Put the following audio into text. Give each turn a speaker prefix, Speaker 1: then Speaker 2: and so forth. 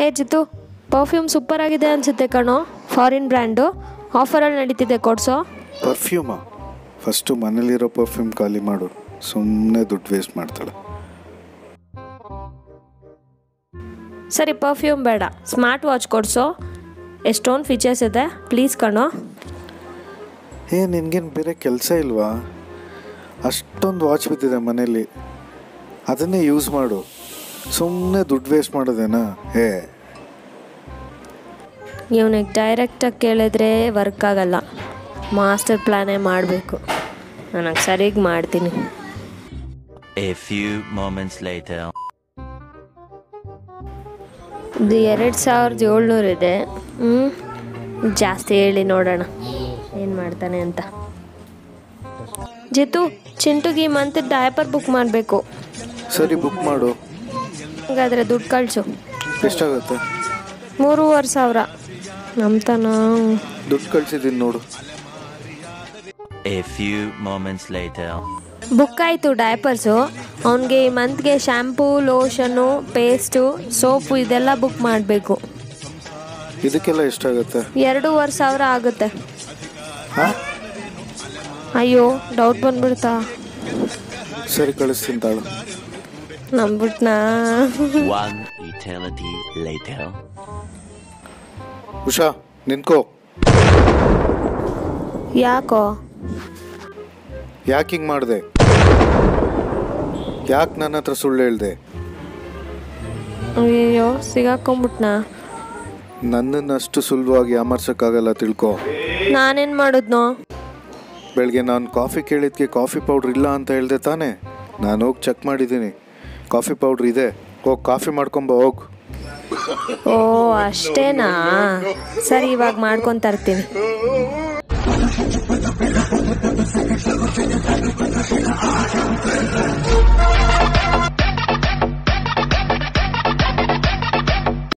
Speaker 1: ಹೇ Jitu perfume super ಆಗಿದೆ ಅನಿಸುತ್ತೆ ಕಣೋ ಫಾರಿನ್ ಬ್ರ್ಯಾಂಡು ಆಫರಲ್ಲಿ ನಡೀತಿದೆ ಕೊಡ್ಸೋ
Speaker 2: ಪರ್ಫ್ಯೂಮಾ ಫಸ್ಟು ಮನೇಲಿರೋ ಪರ್ಫ್ಯೂಮ್ ಖಾಲಿ ಮಾಡು ಸುಮ್ಮನೆ ದುಡ್ಡು ವೇಸ್ಟ್ ಮಾಡ್ತಾಳೆ
Speaker 1: ಸರಿ ಪರ್ಫ್ಯೂಮ್ ಬೇಡ ಸ್ಮಾರ್ಟ್ ವಾಚ್ ಕೊಡ್ಸೋ ಎಷ್ಟೊಂದು ಫೀಚರ್ಸ್ ಇದೆ ಪ್ಲೀಸ್ ಕಣೋ
Speaker 2: ಏ ನಿನ್ಗೇನು ಬೇರೆ ಕೆಲಸ ಇಲ್ವಾ ಅಷ್ಟೊಂದು ವಾಚ್ ಬಿದ್ದಿದೆ ಮನೇಲಿ ಅದನ್ನೇ ಯೂಸ್ ಮಾಡು ಸುಮ್ಮನೆ ದುಡ್ಡು ವೇಸ್ಟ್ ಮಾಡೋದೇನಾ ಏ
Speaker 1: ಇವನಿಗೆ ಡೈರೆಕ್ಟಾಗಿ ಕೇಳಿದ್ರೆ ವರ್ಕ್ ಆಗಲ್ಲ ಮಾಸ್ಟರ್ ಪ್ಲ್ಯಾನೇ ಮಾಡಬೇಕು ನನಗೆ ಸರಿಗೆ ಮಾಡ್ತೀನಿ
Speaker 3: A few moments later.
Speaker 1: ಇದು ಎರಡು ಸಾವಿರದ ಏಳ್ನೂರಿದೆ ಹ್ಞೂ ಜಾಸ್ತಿ ಹೇಳಿ ನೋಡೋಣ ಏನು ಮಾಡ್ತಾನೆ ಅಂತ ಜಿತು ಚಿಂಟುಗೆ ಈ ಮಂತ್ ಡಯಪರ್ ಬುಕ್ ಮಾಡಬೇಕು
Speaker 2: ಸರಿ ಬುಕ್ ಮಾಡು
Speaker 1: ಹಾಗಾದರೆ ದುಡ್ಡು ಕಳಿಸು
Speaker 2: ಎಷ್ಟಾಗುತ್ತೆ
Speaker 1: ಮೂರುವರೆ ಸಾವಿರ ನಂಬ್ತಾನ
Speaker 2: ದುಡ್ಡು ಕಳ್ಸಿದ್ದೀನಿ ನೋಡು
Speaker 3: A few moments later.
Speaker 1: Book ಆಯಿತು ಡಯಪರ್ಸು ಅವನಿಗೆ ಈ ಮಂತ್ಗೆ ಶ್ಯಾಂಪೂ ಲೋಷನು ಪೇಸ್ಟು ಸೋಪು ಇದೆಲ್ಲ ಬುಕ್ ಮಾಡಬೇಕು
Speaker 2: ಇದಕ್ಕೆಲ್ಲ ಎಷ್ಟಾಗುತ್ತೆ
Speaker 1: ಎರಡೂವರೆ ಸಾವಿರ ಆಗುತ್ತೆ
Speaker 2: ಹಾಂ
Speaker 1: ಅಯ್ಯೋ ಡೌಟ್ ಬಂದ್ಬಿಡ್ತಾ
Speaker 2: ಸರಿ ಕಳಿಸ್ತೀನಿ ತಾಳು
Speaker 1: ನಂಬಿಟ್ನಾ
Speaker 3: One eternity later.
Speaker 2: ಉಷಾ ನಿನ್ಕೋ
Speaker 1: ಯಾಕೋ
Speaker 2: ಯಾಕೆ ಹಿಂಗೆ ಮಾಡಿದೆ ಯಾಕೆ ನನ್ನ ಹತ್ರ ಸುಳ್ಳು ಹೇಳ್ದೆ
Speaker 1: ಅಯ್ಯೋ ಸಿಗಾಕೊಂಬಿಟ್ನಾ
Speaker 2: ನನ್ನನ್ನು ಅಷ್ಟು ಸುಲಭವಾಗಿ ಯಾಮರ್ಸೋಕ್ಕಾಗಲ್ಲ ತಿಳ್ಕೊ
Speaker 1: ನಾನೇನು ಮಾಡಿದ್ನೋ
Speaker 2: ಬೆಳಗ್ಗೆ ನಾನು ಕಾಫಿ ಕೇಳಿದ್ಕೆ ಕಾಫಿ ಪೌಡ್ರ್ ಇಲ್ಲ ಅಂತ ಹೇಳ್ದೆ ತಾನೇ ನಾನು ಹೋಗಿ ಚೆಕ್ ಮಾಡಿದ್ದೀನಿ ಕಾಫಿ ಪೌಡ್ರ್ ಇದೆ ಹೋಗಿ ಕಾಫಿ ಮಾಡ್ಕೊಂಬ ಹೋಗು
Speaker 1: ಓ ಅಷ್ಟೇನಾ ಸರಿ ಇವಾಗ ಮಾಡ್ಕೊತ ಇರ್ತೀನಿ